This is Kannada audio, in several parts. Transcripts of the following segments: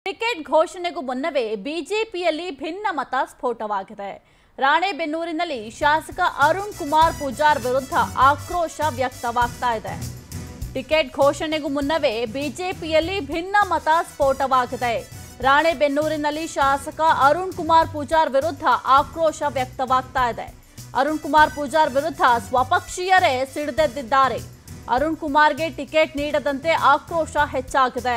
ಟಿಕೆಟ್ ಘೋಷಣೆಗೂ ಮುನ್ನವೇ ಬಿಜೆಪಿಯಲ್ಲಿ ಭಿನ್ನ ಮತ ಸ್ಫೋಟವಾಗಿದೆ ರಾಣೆಬೆನ್ನೂರಿನಲ್ಲಿ ಶಾಸಕ ಅರುಣ್ ಕುಮಾರ್ ಪೂಜಾರ್ ವಿರುದ್ಧ ಆಕ್ರೋಶ ವ್ಯಕ್ತವಾಗ್ತಾ ಇದೆ ಟಿಕೆಟ್ ಘೋಷಣೆಗೂ ಮುನ್ನವೇ ಬಿಜೆಪಿಯಲ್ಲಿ ಭಿನ್ನ ಮತ ಸ್ಫೋಟವಾಗಿದೆ ರಾಣೆಬೆನ್ನೂರಿನಲ್ಲಿ ಶಾಸಕ ಅರುಣ್ ಕುಮಾರ್ ಪೂಜಾರ್ ವಿರುದ್ಧ ಆಕ್ರೋಶ ವ್ಯಕ್ತವಾಗ್ತಾ ಇದೆ ಅರುಣ್ ಕುಮಾರ್ ಪೂಜಾರ್ ವಿರುದ್ಧ ಸ್ವಪಕ್ಷೀಯರೇ ಸಿಡಿದೆದ್ದಿದ್ದಾರೆ ಅರುಣ್ ಕುಮಾರ್ಗೆ ಟಿಕೆಟ್ ನೀಡದಂತೆ ಆಕ್ರೋಶ ಹೆಚ್ಚಾಗಿದೆ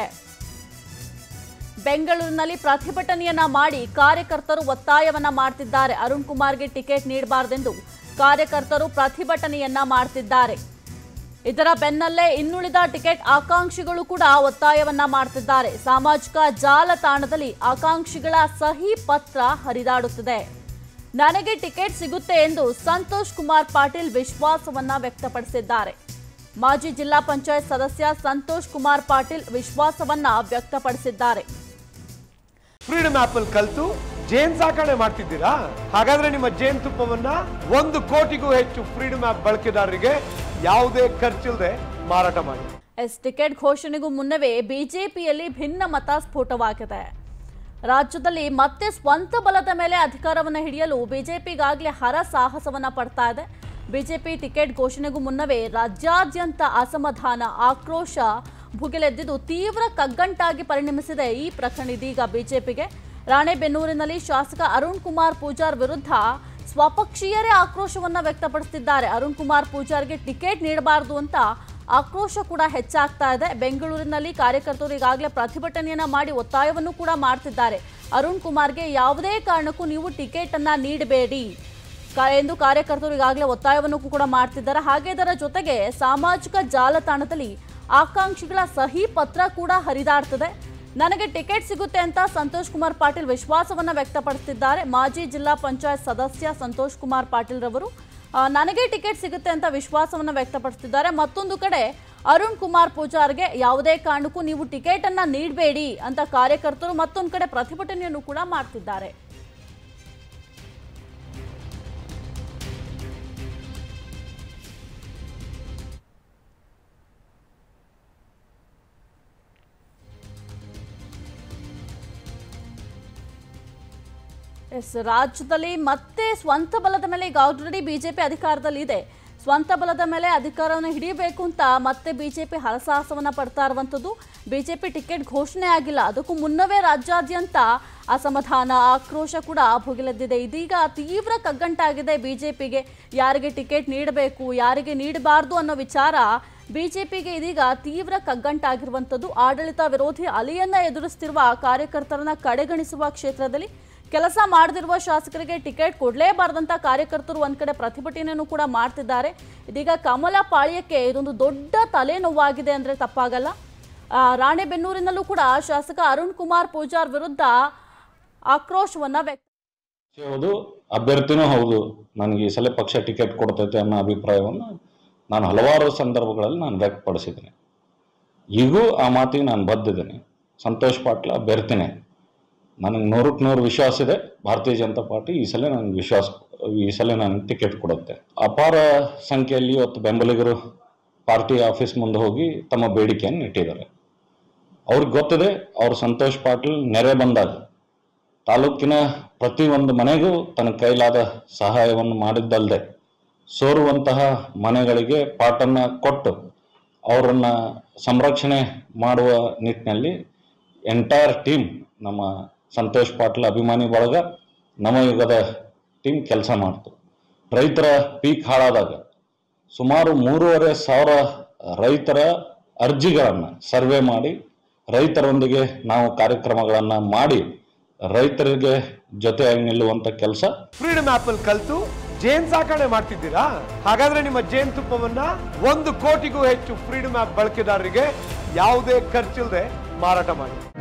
ಬೆಂಗಳೂರಿನಲ್ಲಿ ಪ್ರತಿಭಟನೆಯನ್ನ ಮಾಡಿ ಕಾರ್ಯಕರ್ತರು ಒತ್ತಾಯವನ್ನ ಮಾಡ್ತಿದ್ದಾರೆ ಅರುಣ್ ಕುಮಾರ್ಗೆ ಟಿಕೆಟ್ ನೀಡಬಾರದೆಂದು ಕಾರ್ಯಕರ್ತರು ಪ್ರತಿಭಟನೆಯನ್ನ ಮಾಡ್ತಿದ್ದಾರೆ ಇದರ ಬೆನ್ನಲ್ಲೇ ಇನ್ನುಳಿದ ಟಿಕೆಟ್ ಆಕಾಂಕ್ಷಿಗಳು ಕೂಡ ಒತ್ತಾಯವನ್ನ ಮಾಡ್ತಿದ್ದಾರೆ ಸಾಮಾಜಿಕ ಜಾಲತಾಣದಲ್ಲಿ ಆಕಾಂಕ್ಷಿಗಳ ಸಹಿ ಪತ್ರ ಹರಿದಾಡುತ್ತಿದೆ ನನಗೆ ಟಿಕೆಟ್ ಸಿಗುತ್ತೆ ಎಂದು ಸಂತೋಷ್ ಕುಮಾರ್ ಪಾಟೀಲ್ ವಿಶ್ವಾಸವನ್ನ ವ್ಯಕ್ತಪಡಿಸಿದ್ದಾರೆ ಮಾಜಿ ಜಿಲ್ಲಾ ಪಂಚಾಯತ್ ಸದಸ್ಯ ಸಂತೋಷ್ ಕುಮಾರ್ ಪಾಟೀಲ್ ವಿಶ್ವಾಸವನ್ನ ವ್ಯಕ್ತಪಡಿಸಿದ್ದಾರೆ ಫ್ರೀಡಮ್ ಆಪ್ ಅಲ್ಲಿ ಕಲ್ತು ಜೇನ್ ಸಾಕಣೆ ಮಾಡ್ತಿದ್ದೀರಾ ಹಾಗಾದ್ರೆ ನಿಮ್ಮ ಜೇನ್ ತುಪ್ಪವನ್ನ ಒಂದು ಕೋಟಿಗೂ ಹೆಚ್ಚು ಫ್ರೀಡಮ್ ಆಪ್ ಬಳಕೆದಾರರಿಗೆ ಯಾವುದೇ ಖರ್ಚಿಲ್ಲದೆ ಮಾರಾಟ ಮಾಡಿ ಎಸ್ ಟಿಕೆಟ್ ಘೋಷಣೆಗೂ ಮುನ್ನವೇ ಬಿಜೆಪಿಯಲ್ಲಿ ಭಿನ್ನ ಮತ ಸ್ಫೋಟವಾಗಿದೆ ರಾಜ್ಯದಲ್ಲಿ ಮತ್ತೆ ಸ್ವಂತ ಬಲದ ಮೇಲೆ ಅಧಿಕಾರವನ್ನು ಹಿಡಿಯಲು ಬಿಜೆಪಿಗಾಗಲೇ ಹರ ಸಾಹಸವನ್ನ ಪಡ್ತಾ ಇದೆ ಬಿಜೆಪಿ ಟಿಕೆಟ್ ಘೋಷಣೆಗೂ ಮುನ್ನವೇ ರಾಜ್ಯಾದ್ಯಂತ ಅಸಮಾಧಾನ ಆಕ್ರೋಶ ಭುಗಿಲೆದ್ದಿದ್ದು ತೀವ್ರ ಕಗ್ಗಂಟಾಗಿ ಪರಿಣಮಿಸಿದೆ ಈ ಪ್ರಕರಣ ಇದೀಗ ಬಿಜೆಪಿಗೆ ರಾಣೆಬೆನ್ನೂರಿನಲ್ಲಿ ಶಾಸಕ ಅರುಣ್ ಕುಮಾರ್ ಪೂಜಾರ್ ವಿರುದ್ಧ ಸ್ವಪಕ್ಷೀಯರೇ ಆಕ್ರೋಶವನ್ನ ವ್ಯಕ್ತಪಡಿಸುತ್ತಿದ್ದಾರೆ ಅರುಣ್ ಕುಮಾರ್ ಪೂಜಾರ್ಗೆ ಟಿಕೆಟ್ ನೀಡಬಾರದು ಅಂತ ಆಕ್ರೋಶ ಕೂಡ ಹೆಚ್ಚಾಗ್ತಾ ಇದೆ ಬೆಂಗಳೂರಿನಲ್ಲಿ ಕಾರ್ಯಕರ್ತರು ಈಗಾಗಲೇ ಪ್ರತಿಭಟನೆಯನ್ನ ಮಾಡಿ ಒತ್ತಾಯವನ್ನು ಕೂಡ ಮಾಡ್ತಿದ್ದಾರೆ ಅರುಣ್ ಕುಮಾರ್ಗೆ ಯಾವುದೇ ಕಾರಣಕ್ಕೂ ನೀವು ಟಿಕೆಟ್ ಅನ್ನ ನೀಡಬೇಡಿ ಕ- ಎಂದು ಕಾರ್ಯಕರ್ತರು ಈಗಾಗಲೇ ಒತ್ತಾಯವನ್ನು ಕೂಡ ಮಾಡ್ತಿದ್ದಾರೆ ಹಾಗೆ ಇದರ ಜೊತೆಗೆ ಸಾಮಾಜಿಕ ಜಾಲತಾಣದಲ್ಲಿ ಆಕಾಂಕ್ಷಿಗಳ ಸಹಿ ಪತ್ರ ಕೂಡ ಹರಿದಾಡ್ತದೆ ನನಗೆ ಟಿಕೆಟ್ ಸಿಗುತ್ತೆ ಅಂತ ಸಂತೋಷ್ ಕುಮಾರ್ ಪಾಟೀಲ್ ವಿಶ್ವಾಸವನ್ನ ವ್ಯಕ್ತಪಡಿಸುತ್ತಿದ್ದಾರೆ ಮಾಜಿ ಜಿಲ್ಲಾ ಪಂಚಾಯತ್ ಸದಸ್ಯ ಸಂತೋಷ್ ಕುಮಾರ್ ಪಾಟೀಲ್ ರವರು ಆ, ನನಗೆ ಟಿಕೆಟ್ ಸಿಗುತ್ತೆ ಅಂತ ವಿಶ್ವಾಸವನ್ನ ವ್ಯಕ್ತಪಡಿಸುತ್ತಿದ್ದಾರೆ ಮತ್ತೊಂದು ಕಡೆ ಅರುಣ್ ಕುಮಾರ್ ಪೂಜಾರ್ಗೆ ಯಾವುದೇ ಕಾರಣಕ್ಕೂ ನೀವು ಟಿಕೆಟ್ ಅನ್ನ ನೀಡಬೇಡಿ ಅಂತ ಕಾರ್ಯಕರ್ತರು ಮತ್ತೊಂದು ಕಡೆ ಪ್ರತಿಭಟನೆಯನ್ನು ಕೂಡ ಮಾಡ್ತಿದ್ದಾರೆ ಎಸ್ ರಾಜ್ಯದಲ್ಲಿ ಮತ್ತೆ ಸ್ವಂತ ಬಲದ ಮೇಲೆ ಈಗ ಆಲ್ರೆಡಿ ಬಿಜೆಪಿ ಅಧಿಕಾರದಲ್ಲಿ ಇದೆ ಸ್ವಂತ ಬಲದ ಮೇಲೆ ಅಧಿಕಾರವನ್ನು ಹಿಡಿಯಬೇಕು ಅಂತ ಮತ್ತೆ ಬಿಜೆಪಿ ಹರಸಾಹಸವನ್ನ ಪಡ್ತಾ ಇರುವಂಥದ್ದು ಬಿಜೆಪಿ ಟಿಕೆಟ್ ಘೋಷಣೆ ಆಗಿಲ್ಲ ಅದಕ್ಕೂ ಮುನ್ನವೇ ರಾಜ್ಯಾದ್ಯಂತ ಅಸಮಾಧಾನ ಆಕ್ರೋಶ ಕೂಡ ಭುಗಿಲೆದ್ದಿದೆ ಇದೀಗ ತೀವ್ರ ಕಗ್ಗಂಟಾಗಿದೆ ಬಿಜೆಪಿಗೆ ಯಾರಿಗೆ ಟಿಕೆಟ್ ನೀಡಬೇಕು ಯಾರಿಗೆ ನೀಡಬಾರ್ದು ಅನ್ನೋ ವಿಚಾರ ಬಿಜೆಪಿಗೆ ಇದೀಗ ತೀವ್ರ ಕಗ್ಗಂಟಾಗಿರುವಂಥದ್ದು ಆಡಳಿತ ವಿರೋಧಿ ಅಲೆಯನ್ನ ಎದುರಿಸ್ತಿರುವ ಕಾರ್ಯಕರ್ತರನ್ನ ಕಡೆಗಣಿಸುವ ಕ್ಷೇತ್ರದಲ್ಲಿ ಕೆಲಸ ಮಾಡದಿರುವ ಶಾಸಕರಿಗೆ ಟಿಕೆಟ್ ಕೊಡಲೇಬಾರದಂತ ಕಾರ್ಯಕರ್ತರು ಒಂದ್ ಕಡೆ ಪ್ರತಿಭಟನೆಯನ್ನು ಕೂಡ ಮಾಡ್ತಿದ್ದಾರೆ ಇದೀಗ ಕಮಲ ಪಾಳ್ಯಕ್ಕೆ ಇದೊಂದು ದೊಡ್ಡ ತಲೆನೋವಾಗಿದೆ ಅಂದ್ರೆ ತಪ್ಪಾಗಲ್ಲ ಆ, ರಾಣೆಬೆನ್ನೂರಿನಲ್ಲೂ ಕೂಡ ಶಾಸಕ ಅರುಣ್ ಕುಮಾರ್ ಪೂಜಾರ್ ವಿರುದ್ಧ ಆಕ್ರೋಶವನ್ನ ವ್ಯಕ್ತ ಹೌದು ಅಭ್ಯರ್ಥಿನೂ ಹೌದು ನನಗೆ ಈ ಸಲ ಪಕ್ಷ ಟಿಕೆಟ್ ಕೊಡ್ತೈತೆ ಅನ್ನೋ ಅಭಿಪ್ರಾಯವನ್ನು ನಾನು ಹಲವಾರು ಸಂದರ್ಭಗಳಲ್ಲಿ ನಾನು ವ್ಯಕ್ತಪಡಿಸಿದ್ದೀನಿ ಈಗೂ ಆ ಮಾತಿಗೆ ನಾನು ಬದ್ದಿದ್ದೀನಿ ಸಂತೋಷ್ ಪಾಟ್ಲ ಅಭ್ಯರ್ಥಿನೇ ನನಗೆ ನೂರಕ್ಕೆ ನೂರು ವಿಶ್ವಾಸ ಇದೆ ಭಾರತೀಯ ಜನತಾ ಪಾರ್ಟಿ ಈ ಸಲ ನನಗೆ ವಿಶ್ವಾಸ ಈ ಸಲ ನನಗೆ ಟಿಕೆಟ್ ಕೊಡುತ್ತೆ ಅಪಾರ ಸಂಖ್ಯೆಯಲ್ಲಿ ಇವತ್ತು ಬೆಂಬಲಿಗರು ಪಾರ್ಟಿ ಆಫೀಸ್ ಮುಂದೆ ಹೋಗಿ ತಮ್ಮ ಬೇಡಿಕೆಯನ್ನು ಇಟ್ಟಿದ್ದಾರೆ ಅವ್ರಿಗೆ ಗೊತ್ತಿದೆ ಅವರು ಸಂತೋಷ್ ಪಾಟೀಲ್ ನೆರೆ ಬಂದಾಗ ತಾಲೂಕಿನ ಪ್ರತಿಯೊಂದು ಮನೆಗೂ ತನ್ನ ಕೈಲಾದ ಸಹಾಯವನ್ನು ಮಾಡಿದ್ದಲ್ಲದೆ ಸೋರುವಂತಹ ಮನೆಗಳಿಗೆ ಪಾಟನ್ನ ಕೊಟ್ಟು ಅವರನ್ನ ಸಂರಕ್ಷಣೆ ಮಾಡುವ ನಿಟ್ಟಿನಲ್ಲಿ ಎಂಟೈರ್ ಟೀಮ್ ನಮ್ಮ ಸಂತೋಷ್ ಪಾಟೀಲ್ ಅಭಿಮಾನಿ ಬಳಗ ನವಯುಗದ ಟೀಮ್ ಕೆಲಸ ಮಾಡ್ತು ರೈತರ ಪೀಕ್ ಹಾಳಾದಾಗ ಸುಮಾರು ಮೂರುವರೆ ಸಾವಿರ ರೈತರ ಅರ್ಜಿಗಳನ್ನು ಸರ್ವೆ ಮಾಡಿ ರೈತರೊಂದಿಗೆ ನಾವು ಕಾರ್ಯಕ್ರಮಗಳನ್ನು ಮಾಡಿ ರೈತರಿಗೆ ಜೊತೆಯಾಗಿ ನಿಲ್ಲುವಂಥ ಕೆಲಸ ಫ್ರೀಡಮ್ ಆಪ್ ಅಲ್ಲಿ ಕಲ್ತು ಜೇನ್ ಸಾಕಣೆ ಮಾಡ್ತಿದ್ದೀರಾ ಹಾಗಾದ್ರೆ ನಿಮ್ಮ ಜೇನ್ ತುಪ್ಪವನ್ನ ಒಂದು ಕೋಟಿಗೂ ಹೆಚ್ಚು ಫ್ರೀಡಮ್ ಆಪ್ ಬಳಕೆದಾರರಿಗೆ ಯಾವುದೇ ಖರ್ಚಿಲ್ಲದೆ ಮಾರಾಟ ಮಾಡಿ